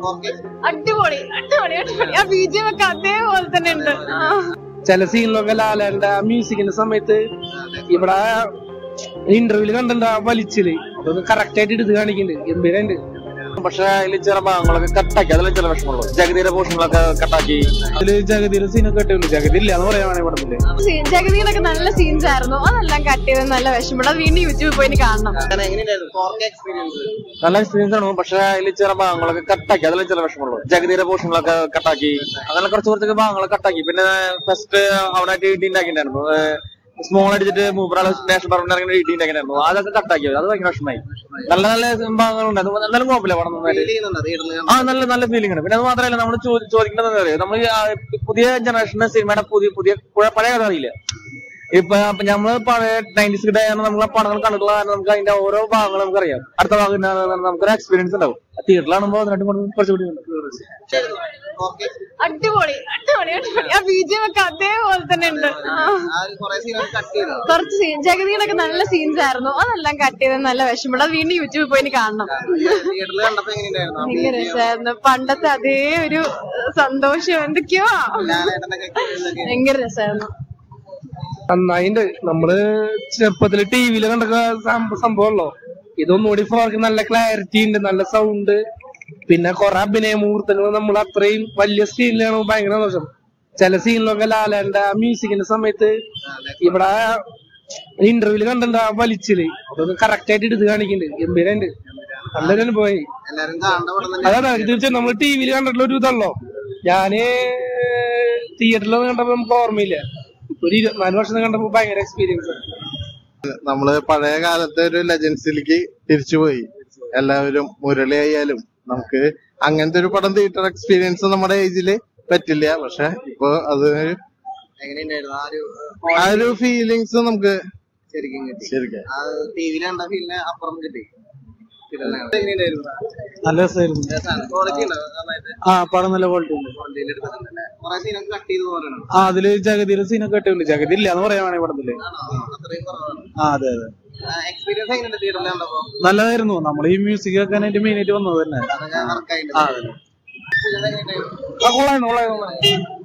അടിപൊളി അടിപൊളി അടിപൊളി ആ ബീജിയം ഒക്കെ അതേപോലെ തന്നെ ഉണ്ട് ആ. ചില സീനിലൊക്കെ ലാലേന്റെ മ്യൂസിക്കിന്റെ സമയത്ത് ഇവിടെ ഇന്റർവ്യൂല് കണ്ടിട്ടുണ്ട് ആ വലിച്ചില് അതൊക്കെ കറക്റ്റ് ആയിട്ട് എടുത്ത് കാണിക്കുന്നുണ്ട് ഗംഭീരണ്ട് പക്ഷെ അതിൽ ചില ഭാഗങ്ങളൊക്കെ കട്ടാക്കി അതിൽ ചില വിഷമമുള്ളൂ ജഗതിയുടെ പോർഷനുകളൊക്കെ കട്ടാക്കി അതില് ജഗതിയുടെ സീനൊക്കെ ഇട്ടുള്ളൂ ജഗതി ഇല്ല എന്ന് പറയാൻ വേണേ പടത്തില് സീൻ ജഗതിയിലൊക്കെ നല്ല സീൻസ് ആയിരുന്നു അതെല്ലാം കട്ട് ചെയ്ത് നല്ല വിഷമം അത് വീണ്ടും യൂട്യൂബിൽ പോയി ഇനി കാണണം നല്ല എക്സ്പീരിയൻസ് ആണ് പക്ഷെ അതിൽ ചില ഭാഗങ്ങളൊക്കെ കട്ടാക്കി അതിൽ ചില വിഷമമുള്ളൂ ജഗതിയുടെ പോർഷനുകളൊക്കെ കട്ടാക്കി അങ്ങനെ കുറച്ച് കുറച്ചൊക്കെ ഭാഗങ്ങൾ കട്ടാക്കി പിന്നെ ഫസ്റ്റ് അവനായിട്ട് ഇടി ഉണ്ടാക്കിണ്ടായിരുന്നു സ്മോൾ അടിച്ചിട്ട് മൂപ്പറാള് നാഷണൽ പറഞ്ഞ ഇടി ഉണ്ടാക്കിണ്ടായിരുന്നു അതൊക്കെ കട്ടാക്കി അത് ഭയങ്കര വിഷമമായി നല്ല നല്ല ഭാഗങ്ങളുണ്ട് അത് എന്നാലും കുഴപ്പമില്ല പടം നന്നായിട്ട് ആ നല്ല നല്ല ഫീലിംഗ് ഉണ്ട് പിന്നെ അത് മാത്രമല്ല നമ്മൾ ചോദിക്കേണ്ടത് എന്താ പറയുക നമ്മൾ പുതിയ ജനറേഷന്റെ സിനിമയുടെ പുതിയ പുതിയ പുഴ- പഴയ കഥ അറിയില്ല ഇപ്പൊ അപ്പൊ നമ്മള് പഴയ നയൻറ്റീസ് കിട്ടായ നമ്മൾ ആ പടങ്ങൾ കണ്ടിട്ടുള്ള കാരണം നമുക്ക് അതിന്റെ ഓരോ ഭാഗങ്ങളും നമുക്ക് അറിയാം അടുത്ത ഭാഗം എന്നാണ് നമുക്കൊരു എക്സ്പീരിയൻസ് ഉണ്ടാവും തിയേറ്ററിലാണുമ്പോ അതിനായിട്ട് കുറച്ചുകൂടി അടിപൊളി അടിപൊളി അടിപൊളി ആ ബീജിയം ഒക്കെ അതേപോലെ തന്നെ ഉണ്ട് ആ. കുറച്ച് സീൻ ജഗതിയിലൊക്കെ നല്ല സീൻസ് ആയിരുന്നു അതെല്ലാം കട്ട് ചെയ്ത് നല്ല വിഷമം അത് വീണ്ടും യൂട്യൂബിൽ പോയി ഇനി കാണണം ഭയങ്കര രസമായിരുന്നു പണ്ടത്തെ അതേ ഒരു സന്തോഷം എന്തൊക്കെയോ ഭയങ്കര രസമായിരുന്നു നന്നായിണ്ട് നമ്മള് ചെറുപ്പത്തില് ടിവിയില് കണ്ടൊക്കെ സംഭവമല്ലോ ഇതൊന്നുകൂടി ഫോർക്ക് നല്ല ക്ലാരിറ്റി ഉണ്ട് നല്ല സൗണ്ട് പിന്നെ കുറെ അഭിനയ മുഹൂർത്തങ്ങൾ നമ്മൾ അത്രയും വലിയ സ്ക്രീനിൽ കാണുമ്പോൾ ഭയങ്കര സന്തോഷം ചില സീനിലൊക്കെ ലാലേന്റെ മ്യൂസിക്കിന്റെ സമയത്ത് ഇവിടെ ഇന്റർവ്യൂല് കണ്ടിട്ടുണ്ട് ആ വലിച്ചില് അതൊക്കെ കറക്റ്റ് ആയിട്ട് എടുത്ത് കാണിക്കുന്നുണ്ട് ഗംഭീരണ്ട് നല്ലൊരു അനുഭവമായി അതാണ് തീർച്ചയായും നമ്മൾ ടിവിയിൽ കണ്ടിട്ടുള്ള ഒരു ഇതല്ലോ ഞാന് തിയേറ്ററിൽ കണ്ടപ്പോ നമുക്ക് ഓർമ്മയില്ല ഒരു ഇരുപത്തിനാല് വർഷം കണ്ടപ്പോ ഭയങ്കര എക്സ്പീരിയൻസ് നമ്മള് പഴയ കാലത്തെ ഒരു ലെജൻസിലേക്ക് തിരിച്ചുപോയി എല്ലാവരും മുരളി ആയാലും നമുക്ക് അങ്ങനത്തെ ഒരു പടം തിയേറ്റർ എക്സ്പീരിയൻസ് നമ്മുടെ ഏജില് പറ്റില്ല പക്ഷെ ഇപ്പൊ അത് ആ ഒരു ഫീലിങ്സ് നമുക്ക് ശരിക്കും നല്ല രസമായിരുന്നു ആ പടം നല്ല ക്വാളിറ്റി ഉണ്ട് ആ അതില് ജഗതിയുടെ സീനൊക്കെ ഇട്ടുണ്ട് ജഗതി ഇല്ല എന്ന് പറയാൻ വേണേ പടത്തില് ആ അതെ അതെ നല്ലതായിരുന്നു നമ്മൾ ഈ മ്യൂസിക് വെക്കാനായിട്ട് മെയിൻ ആയിട്ട് വന്നത് തന്നെ ആ അതെ ആ കൊള്ളായിരുന്നു കൊള്ളായിരുന്നു കൊള്ളായിരുന്നു